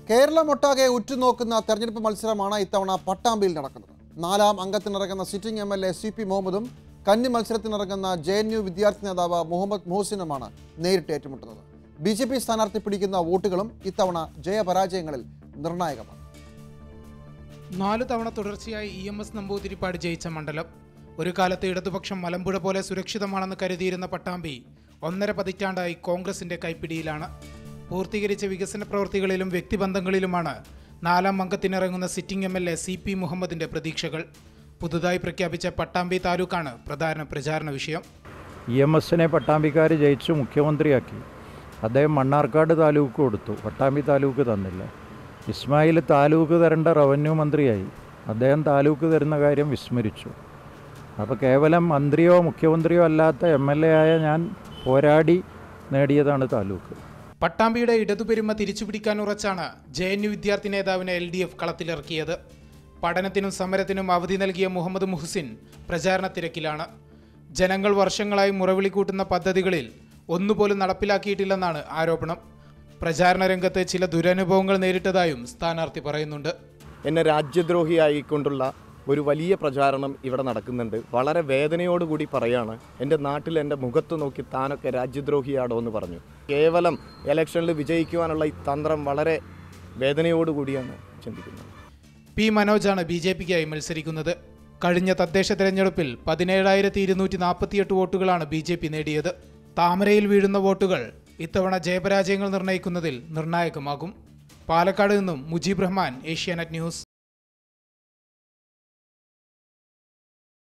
കേരളമൊട്ടാകെ ഉറ്റുനോക്കുന്ന തെരഞ്ഞെടുപ്പ് മത്സരമാണ് ഇത്തവണ പട്ടാമ്പിയിൽ നടക്കുന്നത് നാലാം അംഗത്തിനിറങ്ങുന്ന sitting M L A C P മുഹമ്മദും കന്നി മത്സരത്തിനിറങ്ങുന്ന ജെ എൻ യു വിദ്യാർത്ഥി നേതാവ് മുഹമ്മദ് മുഹസിനുമാണ് നേരിട്ട് ഏറ്റുമുട്ടുന്നത് ബി ജെ പി സ്ഥാനാർത്ഥി പിടിക്കുന്ന വോട്ടുകളും ഇത്തവണ ജയപരാജയങ്ങളിൽ നിർണായകമാണ് നാലു തവണ തുടർച്ചയായി ഇ എം എസ് നമ്പൂതിരിപ്പാട് ജയിച്ച മണ്ഡലം ഒരു കാലത്ത് ഇടതുപക്ഷം മലമ്പുഴ പോലെ സുരക്ഷിതമാണെന്ന് കരുതിയിരുന്ന പട്ടാമ്പി ഒന്നര പതിറ്റാണ്ടായി കോൺഗ്രസിന്റെ കൈപ്പിടിയിലാണ് പൂർത്തീകരിച്ച വികസന പ്രവൃത്തികളിലും വ്യക്തിബന്ധങ്ങളിലുമാണ് നാലാം അംഗത്തിനിറങ്ങുന്ന sitting M L A C P മുഹമ്മദിന്റെ പ്രതീക്ഷകൾ പുതുതായി പ്രഖ്യാപിച്ച പട്ടാമ്പി താലൂക്കാണ് പ്രധാന പ്രചാരണ വിഷയം ഇ എം എസിനെ പട്ടാമ്പിക്കാർ ജയിച്ചു മുഖ്യമന്ത്രിയാക്കി അദ്ദേഹം മണ്ണാർക്കാട് താലൂക്ക് കൊടുത്തു പട്ടാമ്പി താലൂക്ക് തന്നില്ല ഇസ്മായിൽ താലൂക്ക് തരേണ്ട റവന്യൂ മന്ത്രിയായി അദ്ദേഹം താലൂക്ക് തരുന്ന കാര്യം വിസ്മരിച്ചു അപ്പോൾ കേവലം മന്ത്രിയോ മുഖ്യമന്ത്രിയോ അല്ലാത്ത എം എൽ എ ആയ ഞാൻ പോരാടി നേടിയതാണ് താലൂക്ക് പട്ടാമ്പിയുടെ ഇടതുപെരുമ തിരിച്ചുപിടിക്കാൻ ഉറച്ചാണ് ജെ എൻ യു വിദ്യാർത്ഥി നേതാവിനെ എൽ ഡി എഫ് കളത്തിലിറക്കിയത് പഠനത്തിനും സമരത്തിനും അവധി നൽകിയ മുഹമ്മദ് മുഹസിൻ പ്രചാരണ തിരക്കിലാണ് ജനങ്ങൾ വർഷങ്ങളായി മുറവിളി കൂട്ടുന്ന പദ്ധതികളിൽ ഒന്നുപോലും നടപ്പിലാക്കിയിട്ടില്ലെന്നാണ് ആരോപണം പ്രചാരണ രംഗത്ത് ചില ദുരനുഭവങ്ങൾ നേരിട്ടതായും സ്ഥാനാർത്ഥി പറയുന്നുണ്ട് എന്നെ രാജ്യദ്രോഹിയായിക്കൊണ്ടുള്ള ഒരു വലിയ പ്രചാരണം ഇവിടെ നടക്കുന്നുണ്ട് വളരെ വേദനയോടുകൂടി പറയാണ് എൻ്റെ നാട്ടിൽ എൻ്റെ മുഖത്ത് നോക്കി താനൊക്കെ രാജ്യദ്രോഹിയാടോ എന്ന് പറഞ്ഞു കേവലം ഇലക്ഷനിൽ വിജയിക്കുവാനുള്ള ഈ തന്ത്രം വളരെ വേദനയോടുകൂടിയാണ് ചിന്തിക്കുന്നത് പി മനോജാണ് ബി ജെ പിക്കായി മത്സരിക്കുന്നത് കഴിഞ്ഞ തദ്ദേശ തെരഞ്ഞെടുപ്പിൽ പതിനേഴായിരത്തി ഇരുന്നൂറ്റി നാൽപ്പത്തിയെട്ട് വോട്ടുകളാണ് ബി ജെ പി നേടിയത് താമരയിൽ വീഴുന്ന വോട്ടുകൾ ഇത്തവണ ജയപരാജയങ്ങൾ നിർണ്ണയിക്കുന്നതിൽ നിർണായകമാകും പാലക്കാട് നിന്നും മുജീബ് റഹ്മാൻ ഏഷ്യാനെറ്റ് ന്യൂസ്